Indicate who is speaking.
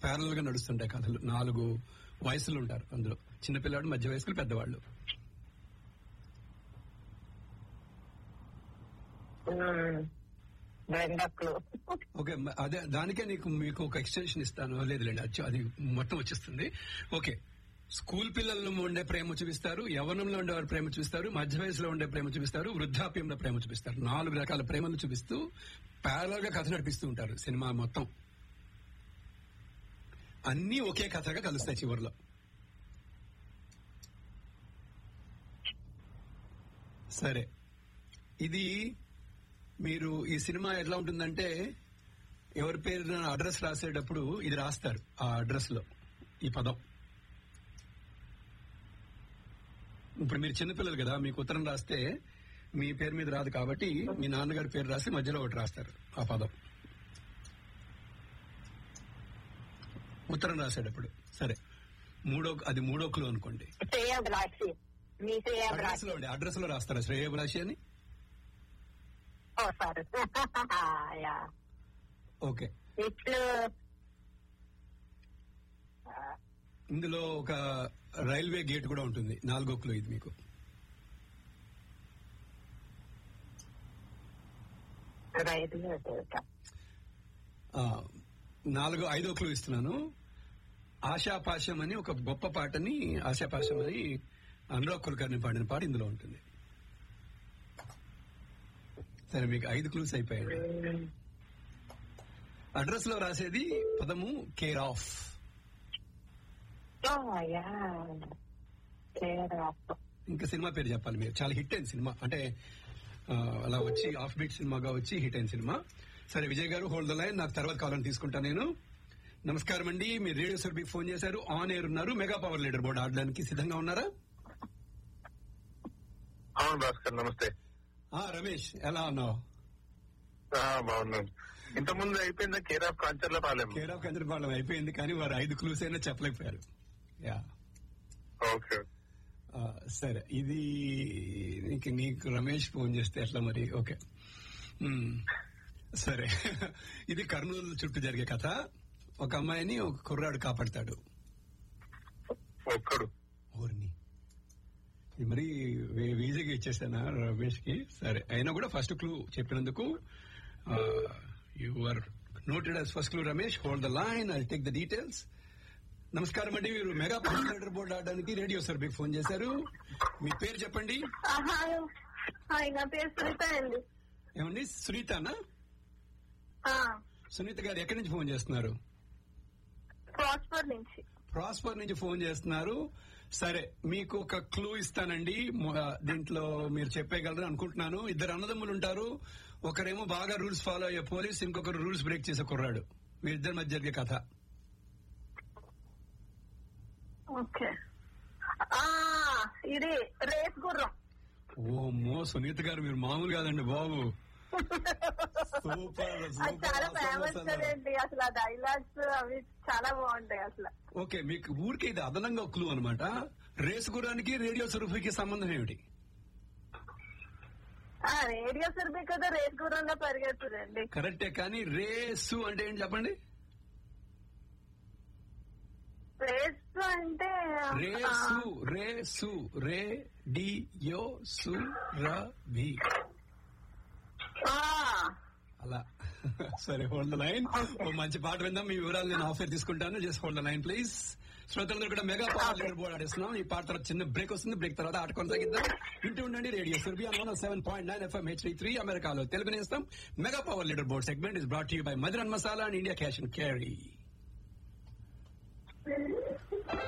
Speaker 1: Parallel గా నడుస్తుంటాయి కథలు నాలుగు వయసులు ఉంటారు అందులో చిన్నపిల్లాడు మధ్య వయస్కులు పెద్దవాళ్ళు
Speaker 2: బెండక్లు
Speaker 1: ఓకే మ- అదే దానికే నీకు మీకు ఒక ఎక్స్టెన్షన్ ఇస్తాను లేదులేండి అది అది మొత్తం వచ్చేస్తుంది ఓకే స్కూల్ పిల్లల్లో ఉండే ప్రేమ చూపిస్తారు యవనంలో ఉండేవారు ప్రేమ చూపిస్తారు మధ్య వయసులో ఉండే ప్రేమ చూపిస్తారు వృద్ధాప్యంలో ప్రేమ చూపిస్తారు నాలుగు రకాల ప్రేమలు చూపిస్తూ ప్యారల్ గా కథ నడిపిస్తూ ఉంటారు సినిమా మొత్తం అన్నీ ఒకే కథగా కలుస్తాయి చివరిలో సరే ఇది మీరు ఈ సినిమా ఎట్లా ఉంటుందంటే ఎవరి పేరు అడ్రస్ రాసేటప్పుడు ఇది రాస్తారు ఆ అడ్రస్ లో ఈ పదం ఇప్పుడు మీరు చిన్నపిల్లలు కదా మీకు ఉత్తరం రాస్తే మీ పేరు మీద రాదు కాబట్టి మీ నాన్నగారి పేరు రాసి మధ్యలో ఒకటి రాస్తారు ఆ పదం ఉత్తరం రాసేటప్పుడు సరే మూడో అది మూడో క్లూ అనుకోండి
Speaker 2: శ్రేయభిలాషి మీ
Speaker 1: అడ్రస్
Speaker 2: శ్రేయభిలాషి
Speaker 1: లో అండి అడ్రస్ లో రాస్తారా శ్రేయభిలాషి అని
Speaker 2: ఓ సారీ యా
Speaker 1: ఓకే
Speaker 2: ఇట్లు
Speaker 1: ఇందులో ఒక రైల్వే గేట్ కూడా ఉంటుంది నాలుగో క్లూ ఇది మీకు
Speaker 2: రైతు
Speaker 1: ఆ, నాలుగో ఐదో క్లూ ఇస్తున్నాను ఆశాపాశం అని ఒక గొప్ప పాటని ఆశాపాశం అని అనురాగ్ కుల్కర్ని పాడిన పాట ఇందులో ఉంటుంది సరే మీకు ఐదు క్లూస్ అయిపోయాయండి అడ్రస్ లో రాసేది పదము కేర్ ఆఫ్
Speaker 2: యా
Speaker 1: ఇంకా సినిమా పేరు చెప్పాలి మీరు చాలా హిట్ అయిన సినిమా అంటే ఆ, అలా వచ్చి ఆఫ్ బీట్ సినిమాగా వచ్చి హిట్ అయిన సినిమా సరే విజయ్ గారు హోల్డ్ ద లైన్ నాకు తర్వాత కావాలని తీసుకుంటా నేను నమస్కారం అండి మీరు రేడియో సర్బీకి ఫోన్ చేశారు ఆన్ ఎయిర్ ఉన్నారు మెగా పవర్ లీడర్ బోర్డు ఆడడానికి సిద్ధంగా ఉన్నారా
Speaker 3: అవును భాస్కర్ నమస్తే
Speaker 1: ఆ రమేష్ ఎలా ఉన్నావు
Speaker 3: ఆ, బాగున్నాను ఇంత ముందు అయిపోయిందా care of Kancharla Palem
Speaker 1: care of Kancharapalem అయిపోయింది కానీ వారు ఐదు క్లూస్ అయినా చెప్పలేకపోయారు యా
Speaker 3: ఓకే
Speaker 1: ఆ, సరే ఇది నీకు నీకు రమేష్ ఫోన్ చేస్తే ఎట్లా మరి ఓకే మ్మ్. సరే ఇది కర్నూలు చుట్టూ జరిగే కథ ఒక అమ్మాయిని ఒక కుర్రాడు కాపాడతాడు
Speaker 3: ఒక్కడు
Speaker 1: ఊరిని ఇది మరి వే- ఈజీగా ఇచ్చేసానా రమేష్ కి సరే అయినా కూడా ఫస్ట్ క్లూ చెప్పినందుకు you are noted as first clue Ramesh hold the line I take the details నమస్కారం అండి మీరు మెగా లీడర్ బోర్డు ఆడడానికి రేడియో సార్ మీకు ఫోన్ చేశారు మీ పేరు చెప్పండి
Speaker 2: హాయ్ నా పేరు సునీత అండి
Speaker 1: ఏమండి సునీతనా సునీత గారు ఎక్కడి నుంచి ఫోన్ చేస్తున్నారు
Speaker 2: ప్రాస్పర్ నుంచి
Speaker 1: ప్రాస్పర్ నుంచి ఫోన్ చేస్తున్నారు సరే మీకు ఒక క్లూ ఇస్తానండి మొ- దీంట్లో మీరు చెప్పేయగలరు అనుకుంటున్నాను ఇద్దరు అన్నదమ్ములు ఉంటారు ఒకరేమో బాగా రూల్స్ ఫాలో అయ్యే పోలీస్ ఇంకొకరు రూల్స్ బ్రేక్ చేసే కుర్రాడు వీరిద్దరి మధ్య జరిగే కథ
Speaker 2: ఓకే ఇది రేస్ గుర్రం
Speaker 1: ఓ మో సునీత గారు మీరు మామూలు కాదండి బాబు సూపర్
Speaker 2: అది
Speaker 1: సూపర్
Speaker 2: చాలా
Speaker 1: అసలు
Speaker 2: ఫేమస్
Speaker 1: అసలు.
Speaker 2: కదండి అసలు ఆ డైలాగ్స్ అవి చాలా బాగుంటాయి అసలు
Speaker 1: ఓకే మీకు ఊరికి ఇది అదనంగా క్లూ అనమాట రేసు గుర్రానికి రేడియో సురభికి సంబంధం ఏమిటి
Speaker 2: ఆ రేడియో సర్వే కదా రేస్ గుర్రంలో పరిగెత్తురండి
Speaker 1: కరెక్టే కానీ రేసు అంటే ఏంటి చెప్పండి
Speaker 2: రేస్ అంటే
Speaker 1: రేసు రేసు రే డి యో సు ర వి
Speaker 2: ఆ,
Speaker 1: అలా సరే హోల్డ్ ద లైన్ ఓ మంచి పాట విందాం మీ వివరాలు నేను ఆఫర్ తీసుకుంటాను just hold the line please శ్రోతలందరూ కూడా మెగా పవర్ లీడర్ బోర్డ్ ఆడేస్తున్నాం ఈ పాట తర్వాత చిన్న బ్రేక్ వస్తుంది బ్రేక్ తర్వాత ఆట కొనసాగిద్దాం వింటూ ఉండండి రేడియో సుర్బియా one seven point nine FM H three అమెరికాలో తెలుగు నేస్తాం mega power leader board segment is brought you by modern masala and India cash and carry